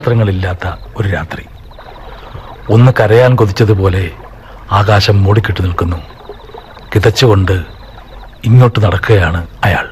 നക്ഷത്രങ്ങളില്ലാത്ത ഒരു രാത്രി ഒന്ന് കരയാൻ കൊതിച്ചതുപോലെ ആകാശം മൂടിക്കെട്ടി നിൽക്കുന്നു കിതച്ചുകൊണ്ട് ഇങ്ങോട്ട് നടക്കുകയാണ് അയാൾ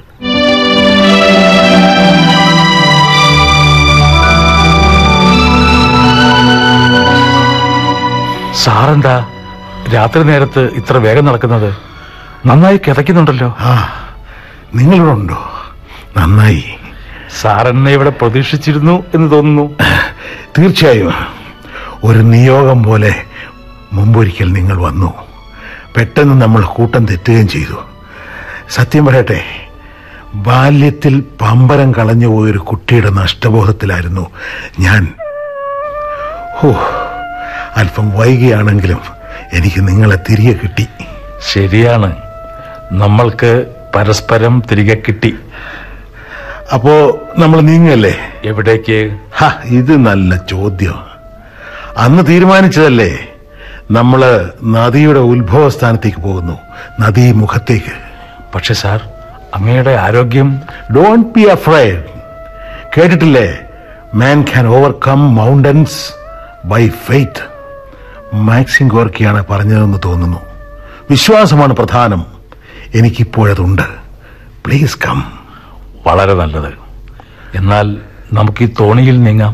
സാറെന്താ രാത്രി നേരത്ത് ഇത്ര വേഗം നടക്കുന്നത് നന്നായി കിതയ്ക്കുന്നുണ്ടല്ലോ ആ നിങ്ങളിവിടെ ഉണ്ടോ നന്നായി സാറെന്നെ ഇവിടെ പ്രതീക്ഷിച്ചിരുന്നു എന്ന് തോന്നുന്നു തീർച്ചയായും ഒരു നിയോഗം പോലെ മുമ്പൊരിക്കൽ നിങ്ങൾ വന്നു പെട്ടെന്ന് നമ്മൾ കൂട്ടം തെറ്റുകയും ചെയ്തു സത്യം പറയട്ടെ ബാല്യത്തിൽ പമ്പരം കളഞ്ഞു പോയൊരു കുട്ടിയുടെ നഷ്ടബോധത്തിലായിരുന്നു ഞാൻ ഹോ അല്പം വൈകിയാണെങ്കിലും എനിക്ക് നിങ്ങളെ തിരികെ കിട്ടി ശരിയാണ് നമ്മൾക്ക് പരസ്പരം തിരികെ കിട്ടി അപ്പോ നമ്മൾ നീങ്ങല്ലേ എവിടേക്ക് ഹ ഇത് നല്ല ചോദ്യം അന്ന് തീരുമാനിച്ചതല്ലേ നമ്മള് നദിയുടെ ഉത്ഭവസ്ഥാനത്തേക്ക് പോകുന്നു നദീമുഖത്തേക്ക് പക്ഷെ സാർ അങ്ങയുടെ ആരോഗ്യം ഡോണ്ട് ബി അഫ്രൈഡ് കേട്ടിട്ടില്ലേ man can overcome mountains by faith Maxim ഗോർക്കിയാണ് പറഞ്ഞതെന്ന് തോന്നുന്നു വിശ്വാസമാണ് പ്രധാനം എനിക്കിപ്പോഴതുണ്ട് പ്ലീസ് കം വളരെ നല്ലത് എന്നാൽ നമുക്ക് ഈ തോണിയിൽ നീങ്ങാം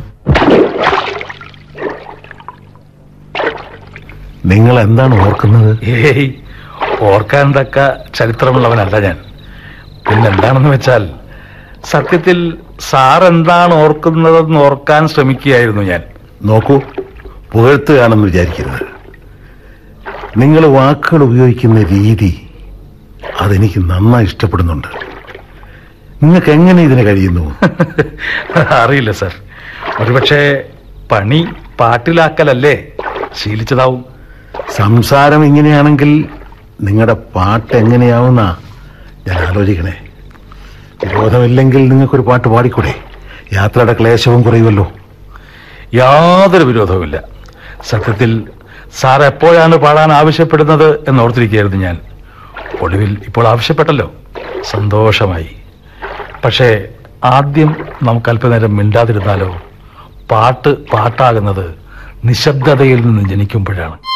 നിങ്ങൾ എന്താണ് ഓർക്കുന്നത് ഏയ് ഓർക്കാൻ തക്ക ചരിത്രമുള്ളവനല്ല ഞാൻ പിന്നെന്താണെന്ന് വെച്ചാൽ സത്യത്തിൽ സാർ എന്താണ് ഓർക്കുന്നതെന്ന് ഓർക്കാൻ ശ്രമിക്കുകയായിരുന്നു ഞാൻ നോക്കൂ പുകഴ്ത്തുകയാണെന്ന് വിചാരിക്കരുത് നിങ്ങൾ വാക്കുകൾ ഉപയോഗിക്കുന്ന രീതി അതെനിക്ക് നന്നായി ഇഷ്ടപ്പെടുന്നുണ്ട് നിങ്ങൾക്ക് എങ്ങനെ ഇതിന് കഴിയുന്നു അറിയില്ല സാർ ഒരുപക്ഷെ പണി പാട്ടിലാക്കലല്ലേ ശീലിച്ചതാവും സംസാരം ഇങ്ങനെയാണെങ്കിൽ നിങ്ങളുടെ പാട്ട് എങ്ങനെയാവുന്ന ഞാൻ ആലോചിക്കണേ വിരോധമില്ലെങ്കിൽ നിങ്ങൾക്കൊരു പാട്ട് പാടിക്കൂടെ യാത്രയുടെ ക്ലേശവും കുറയുമല്ലോ യാതൊരു വിരോധവുമില്ല സത്യത്തിൽ സാർ എപ്പോഴാണ് പാടാൻ ആവശ്യപ്പെടുന്നത് എന്ന് ഓർത്തിരിക്കുകയായിരുന്നു ഞാൻ ഒടുവിൽ ഇപ്പോൾ ആവശ്യപ്പെട്ടല്ലോ സന്തോഷമായി പക്ഷേ ആദ്യം നമുക്ക് അല്പനേരം മിണ്ടാതിരുന്നാലോ പാട്ട് പാട്ടാകുന്നത് നിശബ്ദതയിൽ നിന്ന് ജനിക്കുമ്പോഴാണ്